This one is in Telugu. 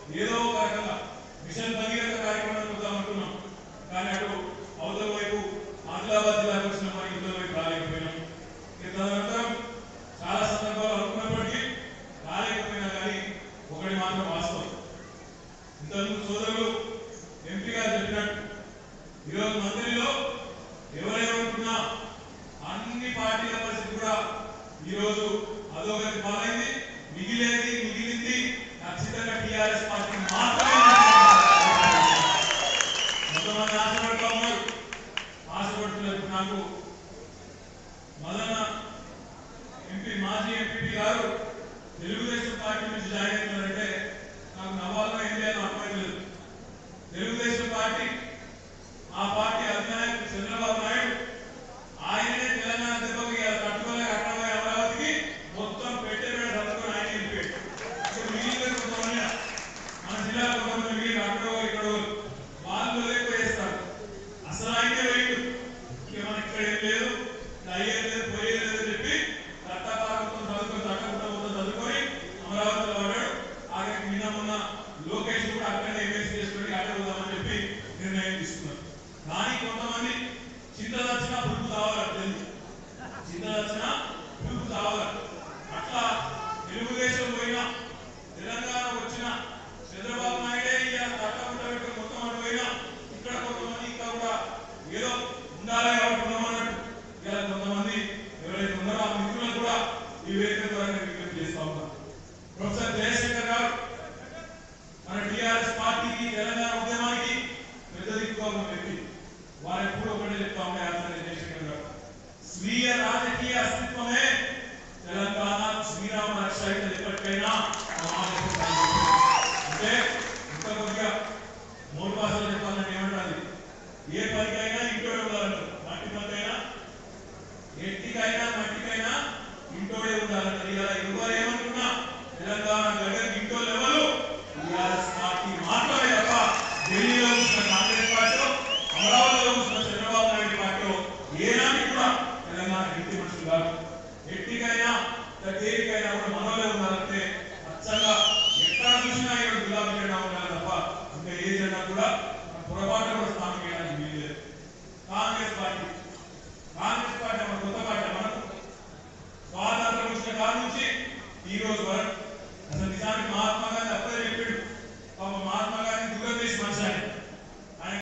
ఏదో ఒక రకంగా మిషన్ భగీరథ కార్యక్రమం చూద్దామనుకున్నాం కానీ అటు అవతల వైపు ఆదిలాబాద్ జిల్లాకు వచ్చిన మరి ఇవతల వైపు రాలేకపోయినాం ఇక తదనంతరం చాలా సందర్భాలు అనుకున్నప్పటికీ రాలేకపోయినా కానీ ఒకటి మాత్రం వాస్తవం ఇంతకుముందు సోదరులు ఎంపీ గారు చెప్పినట్టు ఈరోజు మంత్రిలో ఎవరేమనుకున్నా అన్ని పార్టీల పరిస్థితి కూడా ఈరోజు అధోగతి పాలైంది మిగిలేది మిగిలింది ఖచ్చితంగా టీఆర్ఎస్ పార్టీ మాత్రమే కొంతమంది ఆశపడుతూ ఉన్నారు ఆశపడుతున్నారు నాకు మదన ఎంపీ మాజీ ఎంపీ గారు తెలుగుదేశం పార్టీ నుంచి జాయిన్ అవుతున్నారంటే నాకు నవ్వాలో ఏం చేయాలో అర్థమైలేదు తెలుగుదేశం పార్టీ ఆ పార్టీ అధినాయకుడు చంద్రబాబు నాయుడు ఆయననే తెలంగాణ దెబ్బకి ఇలా తట్టుకోలేక అట్టబోయే అమరావతికి మొత్తం పెట్టే పెట్టే తట్టుకొని ఆయన వెళ్ళిపోయాడు ఇప్పుడు మిగిలిన కొంతమంది మన జిల్లాలో కొంతమంది మిగిలిన అక్కడ ఇక్కడ వాళ్ళు ఎక్కువ చేస్తారు అసలు ఆయనే వేయడు ఇక మన ఇక్కడ ఏం లేదు ఇక్కడ అయ్యేది లేదు పోయేది లేదు అని చెప్పి తట్టపాలతో చదువుకొని తట్టకుండా మొత్తం చదువుకొని అమరావతిలో పడ్డాడు ఆఖరికి నిన్న మొన్న లోకేష్ కూడా అక్కడనే ఎంఎస్సీ చేసుకొని అక్కడ పోదామని చెప్పి నిర్ణయం తీసుకున్నారు కానీ కొంతమంది చింత దర్శన పురుగు కావాలి తెలియదు చింత దర్శన పురుగు కావాలి అట్లా తెలుగుదేశం పోయినా తెలంగాణ వచ్చిన చంద్రబాబు నాయుడే ఇలా తట్టకుండా పెట్టి మొత్తం అటు పోయినా ఇక్కడ కొంతమంది ఇంకా కూడా ఏదో ఉండాలి కాబట్టి ఉన్నామన్నట్టు ఇలా కొంతమంది ఎవరైతే ఉన్నారో ఆ మిత్రులు కూడా ఈ వేదిక ద్వారా నేను విజ్ఞప్తి చేస్తా ఉన్నాను ప్రొఫెసర్ జయశంకర్ గారు మన టిఆర్ఎస్ పార్టీకి తెలంగాణ ఉద్యమానికి పెద్ద దిక్కుగా ఉన్న వ్యక్తి వారు ఎప్పుడు ఒకటే చెప్తా ఉండే ఆచార్య జయశంకర్ గారు స్వీయ రాజకీయ అస్తిత్వమే తెలంగాణ శ్రీరామ రక్ష అయితే ఎప్పటికైనా సమాజం అంటే ఇంకా కొద్దిగా మూడు భాషలు చెప్పాలంటే ఏమంటారు ఏ పనికైనా ఇంటోడే ఉండాలంటారు మట్టి పనికైనా ఎట్టికైనా మట్టికైనా ఇంటోడే ఉండాలంటారు ఇలా ఎవరు ఏమనుకున్నా తెలంగాణ గడ్డకి ఇంటోళ్ళు ఎవరు టీఆర్ఎస్ పార్టీ మాత్రమే తప్ప ఢిల్లీలో కూర్చున్న కాంగ్రెస్ పార్టీ అమరావతిలో కూర్చున్న చంద్రబాబు నాయుడు పార్టీ ఏనాటి కూడా తెలంగాణ ఇంటి మనుషులు కాదు ఎట్టికైనా ఇంకా దేనికైనా కూడా మనలో ఉండాలంటే అచ్చంగా ఎక్కడ చూసినా ఇక్కడ గులాబీ జెండా ఉండాలి తప్ప ఇంకా ఏ జెండా కూడా పొరపాటు కూడా స్థానం వేయడానికి వీలు లేదు కాంగ్రెస్ పార్టీ